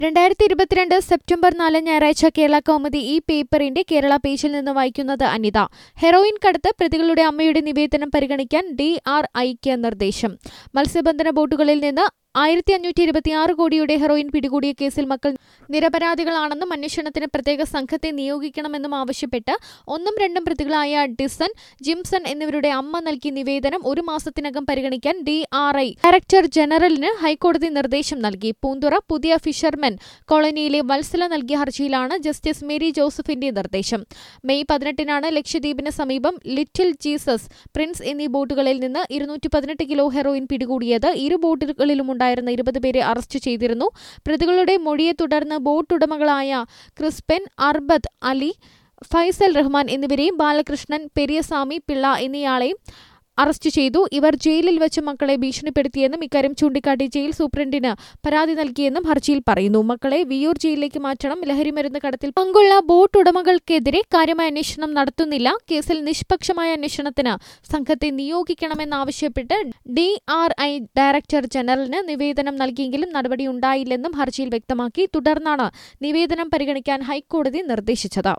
രണ്ടായിരത്തി ഇരുപത്തിരണ്ട് സെപ്റ്റംബർ നാല് ഞായറാഴ്ച കേരള കൗമുദി ഈ പേപ്പറിന്റെ കേരള പേജിൽ നിന്ന് വായിക്കുന്നത് അനിത ഹെറോയിൻ കടത്ത് പ്രതികളുടെ അമ്മയുടെ നിവേദനം പരിഗണിക്കാൻ ഡി ആർ ഐക്ക് നിർദ്ദേശം മത്സ്യബന്ധന ബോട്ടുകളിൽ നിന്ന് ആയിരത്തി അഞ്ഞൂറ്റി ഇരുപത്തിയാറ് കോടിയുടെ ഹെറോയിൻ പിടികൂടിയ കേസിൽ മക്കൾ നിരപരാധികളാണെന്നും അന്വേഷണത്തിന് പ്രത്യേക സംഘത്തെ നിയോഗിക്കണമെന്നും ആവശ്യപ്പെട്ട് ഒന്നും രണ്ടും പ്രതികളായ ഡിസൺ ജിംസൺ എന്നിവരുടെ അമ്മ നൽകിയ നിവേദനം ഒരു മാസത്തിനകം പരിഗണിക്കാൻ ഡി ആർ ഐ ഡയറക്ടർ ജനറലിന് ഹൈക്കോടതി നിർദ്ദേശം നൽകി പൂന്തുറ പുതിയ ഫിഷർമെൻ കോളനിയിലെ വത്സല നൽകിയ ഹർജിയിലാണ് ജസ്റ്റിസ് മേരി ജോസഫിന്റെ നിർദ്ദേശം മെയ് പതിനെട്ടിനാണ് ലക്ഷദ്വീപിന് സമീപം ലിറ്റിൽ ജീസസ് പ്രിൻസ് എന്നീ ബോട്ടുകളിൽ നിന്ന് ഇരുന്നൂറ്റി പതിനെട്ട് കിലോ ഹെറോയിൻ പിടികൂടിയത് ഇരു ബോട്ടുകളിലും ഉണ്ടായിരുന്ന ഇരുപത് പേരെ അറസ്റ്റ് ചെയ്തിരുന്നു പ്രതികളുടെ മൊഴിയെ തുടർന്ന് ബോട്ട് ഉടമകളായ ക്രിസ്പെൻ അർബദ് അലി ഫൈസൽ റഹ്മാൻ എന്നിവരെയും ബാലകൃഷ്ണൻ പെരിയസ്വാമി പിള്ള എന്നയാളെയും അറസ്റ്റ് ചെയ്തു ഇവർ ജയിലിൽ വെച്ച് മക്കളെ ഭീഷണിപ്പെടുത്തിയെന്നും ഇക്കാര്യം ചൂണ്ടിക്കാട്ടി ജയിൽ സൂപ്രണ്ടിന് പരാതി നൽകിയെന്നും ഹർജിയിൽ പറയുന്നു മക്കളെ വിയൂർ ജയിലിലേക്ക് മാറ്റണം ലഹരിമരുന്ന് കടത്തിൽ പങ്കുള്ള ബോട്ട് ഉടമകൾക്കെതിരെ കാര്യമായ അന്വേഷണം നടത്തുന്നില്ല കേസിൽ നിഷ്പക്ഷമായ അന്വേഷണത്തിന് സംഘത്തെ നിയോഗിക്കണമെന്നാവശ്യപ്പെട്ട് ഡി ആർ ഐ ഡയറക്ടർ ജനറലിന് നിവേദനം നൽകിയെങ്കിലും നടപടിയുണ്ടായില്ലെന്നും ഹർജിയിൽ വ്യക്തമാക്കി തുടർന്നാണ് നിവേദനം പരിഗണിക്കാൻ ഹൈക്കോടതി നിർദ്ദേശിച്ചത്